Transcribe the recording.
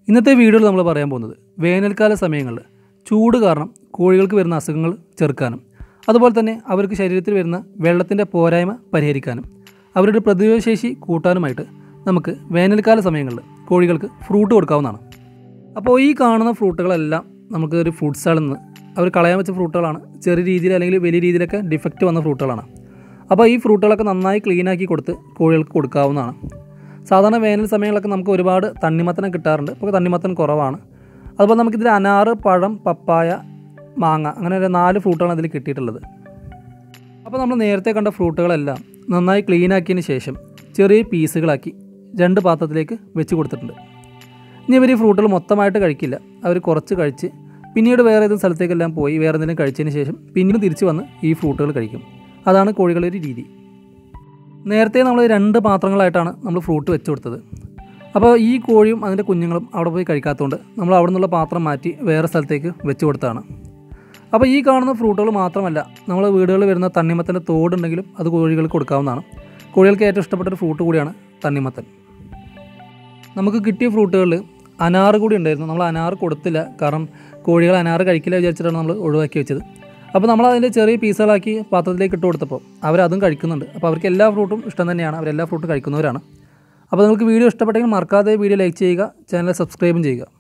ഇന്നത്തെ വീഡിയോയിൽ നമ്മൾ പറയാൻ പോകുന്നത് വേനൽക്കാല സമയങ്ങളിൽ ചൂട് കാരണം കോഴികൾക്ക് വരുന്ന അസുഖങ്ങൾ ചെറുക്കാനും അതുപോലെ തന്നെ അവർക്ക് ശരീരത്തിൽ വരുന്ന വെള്ളത്തിൻ്റെ പോരായ്മ പരിഹരിക്കാനും അവരുടെ പ്രതിരോധശേഷി കൂട്ടാനുമായിട്ട് നമുക്ക് വേനൽക്കാല സമയങ്ങളിൽ കോഴികൾക്ക് ഫ്രൂട്ട് കൊടുക്കാവുന്നതാണ് അപ്പോൾ ഈ കാണുന്ന ഫ്രൂട്ടുകളെല്ലാം നമുക്ക് ഒരു ഫ്രൂട്ട് സ്റ്റാളിൽ നിന്ന് അവർ കളയാൻ വെച്ച ഫ്രൂട്ടുകളാണ് ചെറിയ രീതിയിൽ അല്ലെങ്കിൽ വലിയ രീതിയിലൊക്കെ ഡിഫക്റ്റ് വന്ന ഫ്രൂട്ടുകളാണ് അപ്പോൾ ഈ ഫ്രൂട്ടുകളൊക്കെ നന്നായി ക്ലീനാക്കി കൊടുത്ത് കോഴികൾക്ക് കൊടുക്കാവുന്നതാണ് സാധാരണ വേനൽ സമയങ്ങളൊക്കെ നമുക്ക് ഒരുപാട് തണ്ണിമത്തനം കിട്ടാറുണ്ട് ഇപ്പോൾ തണ്ണിമത്തൻ കുറവാണ് അതുപോലെ നമുക്കിതിൽ അനാറ് പഴം പപ്പായ മാങ്ങ അങ്ങനെ ഒരു നാല് ഫ്രൂട്ടുകളാണ് ഇതിൽ കിട്ടിയിട്ടുള്ളത് അപ്പോൾ നമ്മൾ നേരത്തെ കണ്ട ഫ്രൂട്ടുകളെല്ലാം നന്നായി ക്ലീനാക്കിയതിന് ശേഷം ചെറിയ പീസുകളാക്കി രണ്ട് പാത്രത്തിലേക്ക് വെച്ച് കൊടുത്തിട്ടുണ്ട് ഇനി ഇവർ ഈ ഫ്രൂട്ടുകൾ മൊത്തമായിട്ട് കഴിക്കില്ല അവർ കുറച്ച് കഴിച്ച് പിന്നീട് വേറെ ഏതെങ്കിലും സ്ഥലത്തേക്കെല്ലാം പോയി വേറെ എന്തെങ്കിലും കഴിച്ചതിന് ശേഷം പിന്നീട് തിരിച്ച് വന്ന് ഈ ഫ്രൂട്ടുകൾ കഴിക്കും അതാണ് കോഴികളുടെ ഒരു രീതി നേരത്തെ നമ്മൾ രണ്ട് പാത്രങ്ങളായിട്ടാണ് നമ്മൾ ഫ്രൂട്ട് വെച്ച് കൊടുത്തത് അപ്പോൾ ഈ കോഴിയും അതിൻ്റെ കുഞ്ഞുങ്ങളും അവിടെ പോയി കഴിക്കാത്തതുകൊണ്ട് നമ്മൾ അവിടെ നിന്നുള്ള പാത്രം മാറ്റി വേറെ സ്ഥലത്തേക്ക് വെച്ച് കൊടുത്തതാണ് അപ്പോൾ ഈ കാണുന്ന ഫ്രൂട്ടുകൾ മാത്രമല്ല നമ്മൾ വീടുകളിൽ വരുന്ന തണ്ണിമത്തൻ്റെ തോടുണ്ടെങ്കിലും അത് കോഴികൾക്ക് കൊടുക്കാവുന്നതാണ് കോഴികൾക്ക് ഏറ്റവും ഇഷ്ടപ്പെട്ട ഒരു ഫ്രൂട്ട് കൂടിയാണ് തണ്ണിമത്തൻ നമുക്ക് കിട്ടിയ ഫ്രൂട്ടുകളിൽ അനാറ് കൂടി ഉണ്ടായിരുന്നു നമ്മൾ അനാറ് കൊടുത്തില്ല കാരണം കോഴികൾ അനാറ് കഴിക്കില്ല വിചാരിച്ചിട്ടാണ് നമ്മൾ ഒഴിവാക്കി വെച്ചത് അപ്പോൾ നമ്മൾ അതിൻ്റെ ചെറിയ പീസുകളാക്കി പാത്രത്തിലേക്ക് ഇട്ട് കൊടുത്തപ്പോൾ അവരതും കഴിക്കുന്നുണ്ട് അപ്പോൾ അവർക്ക് എല്ലാ ഫ്രൂട്ടും ഇഷ്ടം തന്നെയാണ് അവരെല്ലാ ഫ്രൂട്ടും കഴിക്കുന്നവരാണ് അപ്പോൾ നിങ്ങൾക്ക് വീഡിയോ ഇഷ്ടപ്പെട്ടെങ്കിൽ മറക്കാതെ വീഡിയോ ലൈക്ക് ചെയ്യുക ചാനൽ സബ്സ്ക്രൈബും ചെയ്യുക